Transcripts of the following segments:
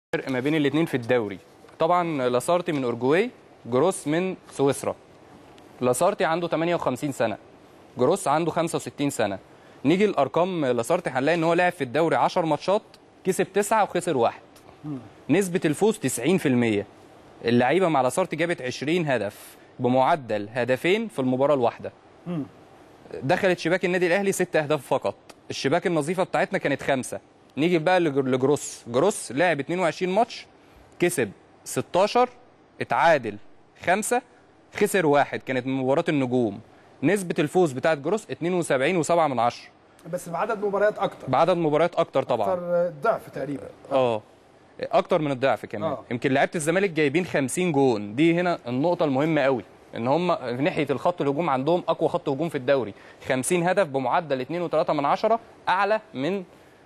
فرق ما بين الاثنين في الدوري طبعا لاسارتي من اورجواي جروس من سويسرا لاسارتي عنده 58 سنه جروس عنده 65 سنه نيجي الارقام لاسارتي هنلاقي ان هو لعب في الدوري 10 ماتشات كسب 9 وخسر واحد نسبه الفوز 90% اللعيبه مع لاسارتي جابت 20 هدف بمعدل هدفين في المباراه الواحده دخلت شباك النادي الاهلي ست اهداف فقط الشباك النظيفه بتاعتنا كانت خمسه نيجي بقى لجر- لجروس جروس لعب 22 ماتش كسب 16 اتعادل خمسة خسر واحد كانت من مباراه النجوم نسبه الفوز بتاعت جروس 72 و7 من عشرة بس بعدد مباريات اكتر بعدد مباريات اكتر طبعا اكتر ضعف تقريبا اه اكتر من الضعف كمان آه. يمكن لعيبه الزمالك جايبين 50 جون دي هنا النقطه المهمه قوي ان هم في ناحيه الخط الهجوم عندهم اقوى خط هجوم في الدوري 50 هدف بمعدل 2.3 من عشرة اعلى من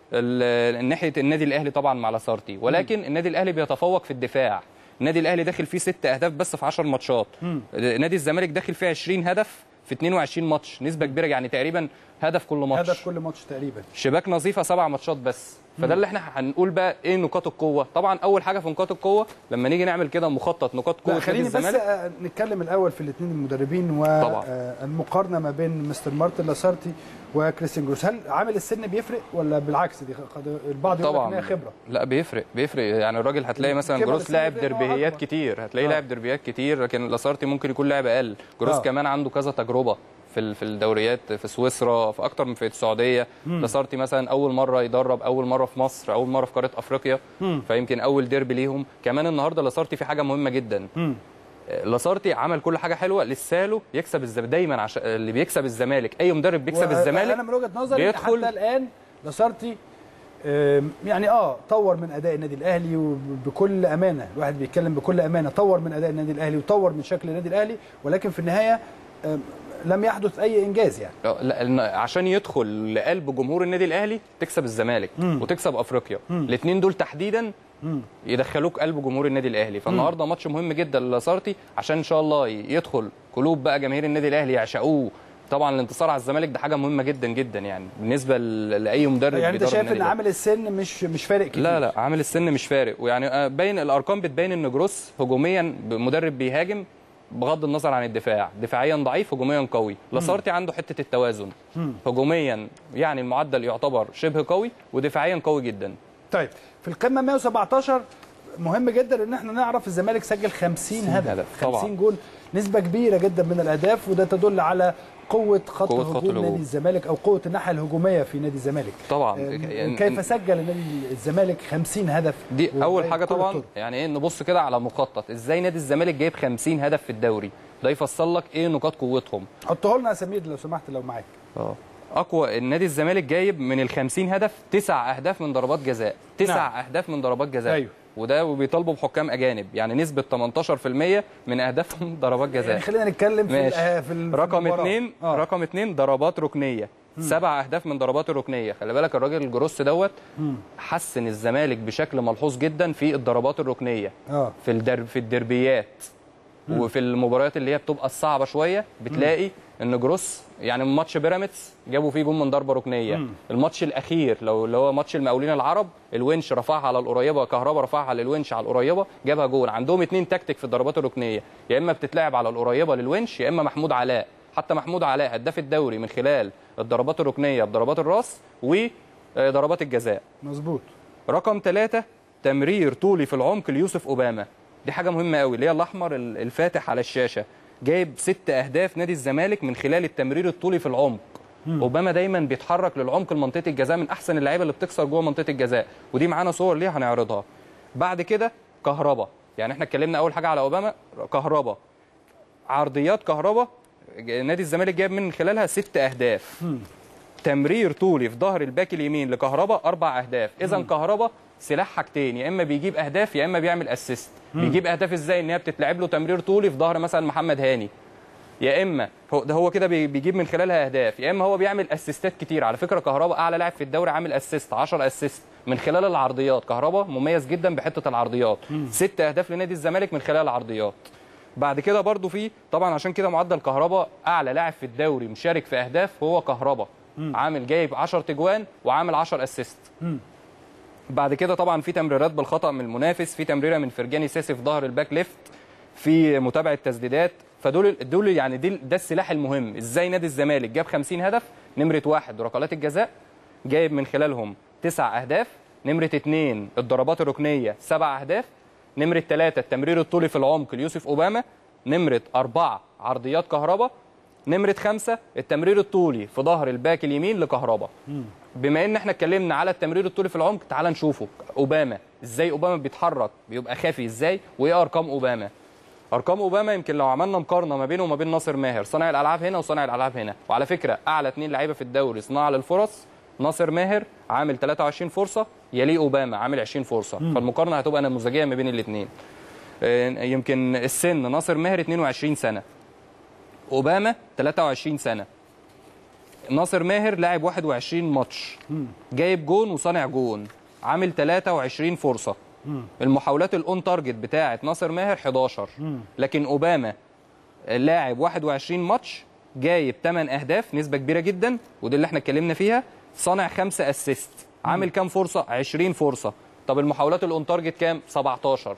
ال- ناحيه النادي الاهلي طبعا مع لاسارتي ولكن النادي الاهلي بيتفوق في الدفاع النادي الاهلي داخل فيه ست اهداف بس في 10 ماتشات نادي الزمالك داخل فيه 20 هدف في 22 ماتش نسبه كبيره يعني تقريبا هدف كل ماتش هدف كل ماتش تقريبا شباك نظيفه سبع ماتشات بس فده اللي احنا هنقول بقى ايه نقاط القوه طبعا اول حاجه في نقاط القوه لما نيجي نعمل كده مخطط نقاط قوه لا نادي خليني بس الزمالك آه، نتكلم الاول في الاثنين المدربين طبعا. والمقارنه ما بين مستر مارتن لاسارتي وكريستيان جروس هل عامل السن بيفرق ولا بالعكس دي قد- البعض يقول لك ان طبعا هي خبره لا بيفرق بيفرق يعني الراجل هتلاقي مثلا كبر جروس السن لاعب بيفرق إن هو دربيات أكبر. كتير هتلاقيه آه. لاعب دربيات كتير لكن لاسارتي ممكن يكون لاعب اقل جروس آه. كمان عنده كذا تجربه في ال- في الدوريات في سويسرا في اكتر من في السعوديه لاسارتي مثلا اول مره يدرب اول مره في مصر اول مره في قاره افريقيا فيمكن اول ديربي ليهم كمان النهارده لاسارتي في حاجه مهمه جدا لاسارتي عمل كل حاجه حلوه لساله يكسب الزمالك دايما عشان اللي بيكسب الزمالك اي مدرب بيكسب و- الزمالك انا من وجهه نظري بيدخل- حتى الان لاسارتي آم، يعني اه طور من اداء النادي الاهلي وبكل امانه الواحد بيتكلم بكل امانه طور من اداء النادي الاهلي وطور من شكل النادي الاهلي ولكن في النهايه آم، لم يحدث اي انجاز يعني آه، لا إن- عشان يدخل لقلب جمهور النادي الاهلي تكسب الزمالك وتكسب افريقيا الاثنين دول تحديدا يدخلوك قلب جمهور النادي الاهلي فالنهارده ماتش مهم جدا للاسارتي عشان ان شاء الله ي- يدخل قلوب بقى جماهير النادي الاهلي يعشقوه طبعا الانتصار على الزمالك ده حاجه مهمه جدا جدا يعني بالنسبه ل- لاي مدرب يعني انت بيدرب شايف النادي ان الأهلي. عامل السن مش مش فارق كتير لا لا عامل السن مش فارق ويعني آه، باين الارقام بتبين ان جروس هجوميا مدرب بيهاجم بغض النظر عن الدفاع دفاعيا ضعيف هجوميا قوي لاسارتي عنده حته التوازن هجوميا يعني المعدل يعتبر شبه قوي ودفاعيا قوي جدا طيب في القمه 117 مهم جدا ان احنا نعرف الزمالك سجل 50 هدف هدف، 50 طبعا. جول نسبه كبيره جدا من الاهداف وده تدل على قوه خط قوة خط هجوم الهجوم. نادي الزمالك او قوه الناحيه الهجوميه في نادي الزمالك طبعا آم، يعني- كيف سجل النادي الزمالك 50 هدف دي اول وباقي حاجه كل طبعا الطرق. يعني ايه نبص كده على مخطط ازاي نادي الزمالك جايب 50 هدف في الدوري ده يفصل لك ايه نقاط قوتهم حطه لنا يا سمير لو سمحت لو معاك اه اقوى النادي الزمالك جايب من ال 50 هدف تسع اهداف من ضربات جزاء تسع نعم. اهداف من ضربات جزاء أيوه. وده وبيطالبوا بحكام اجانب يعني نسبه 18% من اهدافهم ضربات جزاء يعني خلينا نتكلم في ماشي. الأه- في ال- في رقم المباراة. اثنين آه. رقم اثنين ضربات ركنيه سبع اهداف من ضربات الركنيه خلي بالك الراجل الجروس دوت حسن الزمالك بشكل ملحوظ جدا في الضربات الركنيه اه في الدرب في الدربيات وفي المباريات اللي هي بتبقى الصعبه شويه بتلاقي ان جروس يعني ماتش بيراميدز جابوا فيه جون من ضربه ركنيه الماتش الاخير لو اللي هو ماتش المقاولين العرب الونش رفعها على القريبه كهربا رفعها للونش على القريبه جابها جون عندهم اتنين تكتيك في الضربات الركنيه يا اما بتتلعب على القريبه للونش يا اما محمود علاء حتى محمود علاء هداف الدوري من خلال الضربات الركنيه بضربات الراس وضربات الجزاء مظبوط رقم ثلاثة تمرير طولي في العمق ليوسف أوباما دي حاجة مهمة قوي اللي هي الأحمر ال- الفاتح على الشاشة جايب ست أهداف نادي الزمالك من خلال التمرير الطولي في العمق أوباما دايما بيتحرك للعمق لمنطقة الجزاء من أحسن اللعيبة اللي بتكسر جوه منطقة الجزاء ودي معانا صور ليها هنعرضها بعد كده كهربا يعني احنا اتكلمنا أول حاجة على أوباما كهربا عرضيات كهربا نادي الزمالك جايب من خلالها ست أهداف تمرير طولي في ظهر الباك اليمين لكهربا اربع اهداف اذا كهربا سلاح حاجتين يا اما بيجيب اهداف يا اما بيعمل اسيست بيجيب اهداف ازاي ان هي بتتلعب له تمرير طولي في ظهر مثلا محمد هاني يا اما هو ده هو كده بي- بيجيب من خلالها اهداف يا اما هو بيعمل اسيستات كتير على فكره كهربا اعلى لاعب في الدوري عامل اسيست 10 اسيست من خلال العرضيات كهربا مميز جدا بحته العرضيات ست اهداف لنادي الزمالك من خلال العرضيات بعد كده برضو في طبعا عشان كده معدل كهربا اعلى لاعب في الدوري مشارك في اهداف هو كهربا عامل جايب 10 تجوان وعامل 10 اسيست بعد كده طبعا في تمريرات بالخطا من المنافس في تمريره من فرجاني ساسي في ظهر الباك ليفت في متابعه تسديدات فدول دول يعني دي ده السلاح المهم ازاي نادي الزمالك جاب 50 هدف نمره واحد ركلات الجزاء جايب من خلالهم تسع اهداف نمره اثنين الضربات الركنيه سبع اهداف نمره ثلاثه التمرير الطولي في العمق ليوسف اوباما نمره اربعه عرضيات كهربا نمره خمسه التمرير الطولي في ظهر الباك اليمين لكهربا بما ان احنا اتكلمنا على التمرير الطولي في العمق تعال نشوفه اوباما ازاي اوباما بيتحرك بيبقى خافي ازاي وايه ارقام اوباما ارقام اوباما يمكن لو عملنا مقارنه ما بينه وما بين ناصر ماهر صانع الالعاب هنا وصانع الالعاب هنا وعلى فكره اعلى اثنين لعيبه في الدوري صناعه للفرص ناصر ماهر عامل 23 فرصه يليه اوباما عامل 20 فرصه فالمقارنه هتبقى نموذجيه ما بين الاثنين يمكن السن ناصر ماهر 22 سنه اوباما 23 سنه ناصر ماهر لاعب 21 ماتش جايب جون وصانع جون عامل 23 فرصه المحاولات الاون تارجت بتاعه ناصر ماهر 11 لكن اوباما لاعب 21 ماتش جايب 8 اهداف نسبه كبيره جدا ودي اللي احنا اتكلمنا فيها صانع 5 اسيست عامل كام فرصه 20 فرصه طب المحاولات الاون تارجت كام 17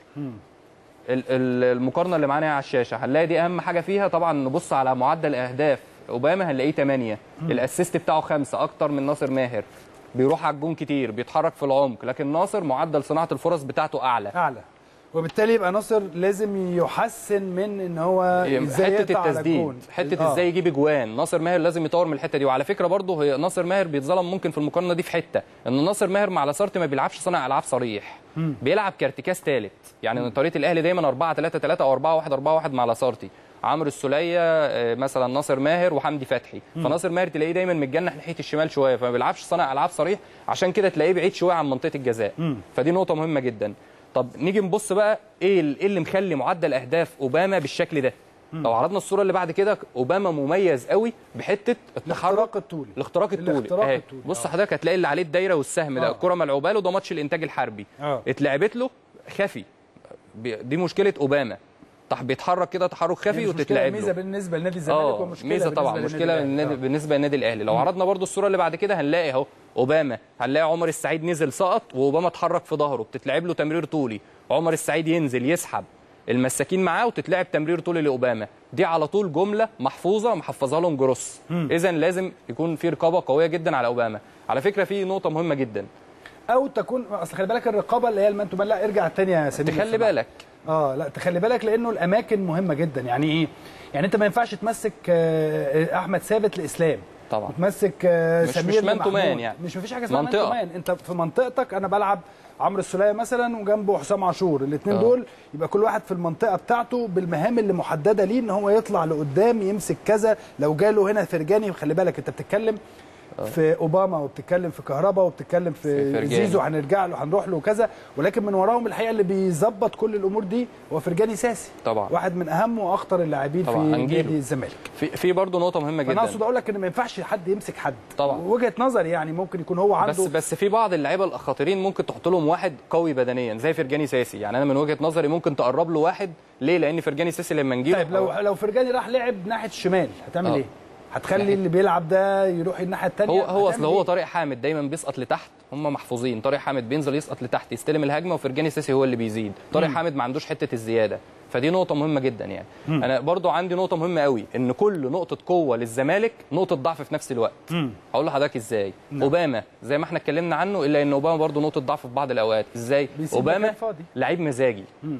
ال- ال- المقارنه اللي معانا على الشاشه هنلاقي دي اهم حاجه فيها طبعا نبص على معدل اهداف اوباما هنلاقيه 8 الاسيست بتاعه 5 اكتر من ناصر ماهر بيروح على الجون كتير بيتحرك في العمق لكن ناصر معدل صناعه الفرص بتاعته اعلى اعلى وبالتالي يبقى ناصر لازم يحسن من ان هو ازاي حته يقطع على التسديد الجون. حته آه. ازاي يجيب اجوان ناصر ماهر لازم يطور من الحته دي وعلى فكره برضه هي ناصر ماهر بيتظلم ممكن في المقارنه دي في حته ان ناصر ماهر مع لاسارتي ما بيلعبش صانع العاب صريح بيلعب كارتكاز ثالث يعني طريقه الاهلي دايما 4 3 3 او 4 1 4 1 مع لاسارتي عمرو السوليه آه، مثلا ناصر ماهر وحمدي فتحي فناصر ماهر تلاقيه دايما متجنح ناحيه الشمال شويه فما بيلعبش صانع العاب صريح عشان كده تلاقيه بعيد شويه عن منطقه الجزاء فدي نقطه مهمه جدا طب نيجي نبص بقى ايه ال- إيه اللي مخلي معدل اهداف اوباما بالشكل ده لو عرضنا الصوره اللي بعد كده اوباما مميز قوي بحته التحرك الاختراق الطولي الاختراق الطولي الاختراق اهي الطولي. بص آه. حضرتك هتلاقي اللي عليه الدايره والسهم ده آه. الكره ملعوبه له ده ماتش الانتاج الحربي آه. اتلعبت له خفي بي- دي مشكله اوباما طح بيتحرك كده تحرك خفي يعني مش مشكلة وتتلعب ميزه له بالنسبه لنادي الزمالك اه ومشكله ميزه طبعا بالنسبة مشكله للنادي للنادي- الأهلي. بالنسبه للنادي الاهلي لو عرضنا برضو الصوره اللي بعد كده هنلاقي اهو اوباما هنلاقي عمر السعيد نزل سقط واوباما اتحرك في ظهره بتتلعب له تمرير طولي عمر السعيد ينزل يسحب المساكين معاه وتتلعب تمرير طولي لاوباما دي على طول جمله محفوظه محفظها لهم جروس اذا لازم يكون في رقابه قويه جدا على اوباما على فكره في نقطه مهمه جدا او تكون اصل خلي بالك الرقابه اللي هي المان تو مان لا ارجع تاني يا سمير تخلي بصراحة. بالك اه لا تخلي بالك لانه الاماكن مهمه جدا يعني ايه يعني انت ما ينفعش تمسك آه، احمد ثابت لاسلام طبعا وتمسك آه، مش- سمير مش مان تو مان لمحمود. يعني. مش مفيش حاجه اسمها مان تو منطقة. مان انت في منطقتك انا بلعب عمرو السوليه مثلا وجنبه حسام عاشور الاثنين آه. دول يبقى كل واحد في المنطقه بتاعته بالمهام اللي محدده ليه ان هو يطلع لقدام يمسك كذا لو جاله هنا فرجاني خلي بالك انت بتتكلم في اوباما وبتتكلم في كهربا وبتتكلم في, في فرجاني. زيزو هنرجع له هنروح له وكذا ولكن من وراهم الحقيقه اللي بيظبط كل الامور دي هو فرجاني ساسي طبعا. واحد من اهم واخطر اللاعبين في طبعا، هنجيله. نادي الزمالك في في برضه نقطه مهمه فانا جدا اقصد اقول لك ان ما ينفعش حد يمسك حد طبعا. وجهه نظري يعني ممكن يكون هو عنده بس بس في بعض اللعيبه الخطيرين ممكن تحط لهم واحد قوي بدنيا زي فرجاني ساسي يعني انا من وجهه نظري ممكن تقرب له واحد ليه لان فرجاني ساسي لما نجيله طيب لو لو فرجاني راح لعب ناحيه الشمال هتعمل آه. ايه؟ هتخلي اللي بيلعب ده يروح الناحيه الثانيه هو هو اصل هو طارق حامد دايما بيسقط لتحت هم محفوظين طارق حامد بينزل يسقط لتحت يستلم الهجمه وفرجاني ساسي هو اللي بيزيد طارق حامد ما عندوش حته الزياده فدي نقطه مهمه جدا يعني مم. انا برضو عندي نقطه مهمه قوي ان كل نقطه قوه للزمالك نقطه ضعف في نفس الوقت هقول لحضرتك ازاي نعم. اوباما زي ما احنا اتكلمنا عنه الا ان اوباما برضو نقطه ضعف في بعض الاوقات ازاي بيسيب اوباما مكان فاضي. لعيب مزاجي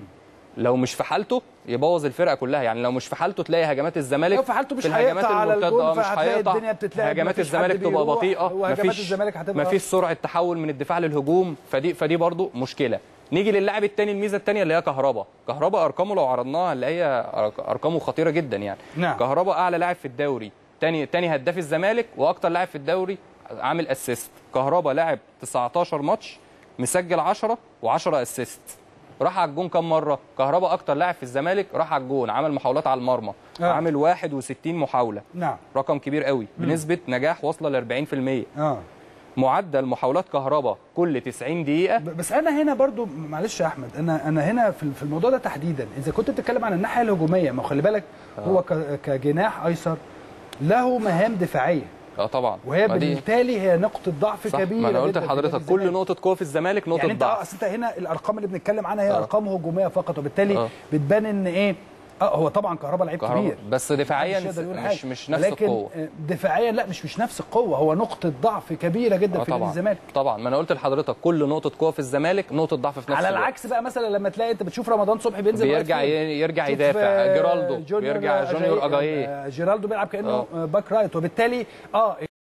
لو مش في حالته يبوظ الفرقه كلها يعني لو مش في حالته تلاقي هجمات الزمالك لو في حالته مش الهجمات هيقطع على المرتدة، الجون آه، مش فهتلاقي هيقطع. الدنيا بتتلعب هجمات مفيش حد الزمالك تبقى بيروح، بطيئه وهجمات مفيش الزمالك هتبقى مفيش سرعه تحول من الدفاع للهجوم فدي فدي برضو مشكله نيجي للاعب الثاني الميزه الثانيه اللي هي كهربا كهربا ارقامه لو عرضناها هنلاقيها أرق- ارقامه خطيره جدا يعني نعم. كهربا اعلى لاعب في الدوري تاني تاني هداف الزمالك واكتر لاعب في الدوري عامل اسيست كهربا لاعب 19 ماتش مسجل 10 و10 اسيست راح على الجون كام مره كهربا اكتر لاعب في الزمالك راح على الجون عمل محاولات على المرمى آه. عامل 61 محاوله نعم رقم كبير قوي بنسبه نجاح واصله ل 40% اه معدل محاولات كهربا كل 90 دقيقه ب- بس انا هنا برضو معلش يا احمد انا انا هنا في في الموضوع ده تحديدا اذا كنت بتتكلم عن الناحيه الهجوميه ما هو خلي بالك هو ك- كجناح ايسر له مهام دفاعيه اه طبعا وهي ما دي- بالتالي هي نقطه ضعف صح كبيره ما انا قلت جدا في لحضرتك نادي كل الزمالك. نقطه قوه في الزمالك نقطه يعني انت اه ضعف اصل انت هنا الارقام اللي بنتكلم عنها هي آه. ارقام هجوميه فقط وبالتالي آه. بتبان ان ايه اه هو طبعا كهربا لعيب كهربا كبير بس دفاعيا محدش يقدر يقول مش حاجة. مش نفس ولكن القوه آه، دفاعيا لا مش مش نفس القوه هو نقطه ضعف كبيره جدا آه في نادي طبعا الزمالك طبعا ما انا قلت لحضرتك كل نقطه قوه في الزمالك نقطه ضعف في نفس على الوقت. العكس بقى مثلا لما تلاقي انت بتشوف رمضان صبحي بينزل لغاية بيرجع فين. ي- يرجع شوف، يدافع آه، جيرالدو جونيور بيرجع جونيور أجاي- اجاييه آه، جيرالدو بيلعب كانه آه. آه، باك رايت وبالتالي اه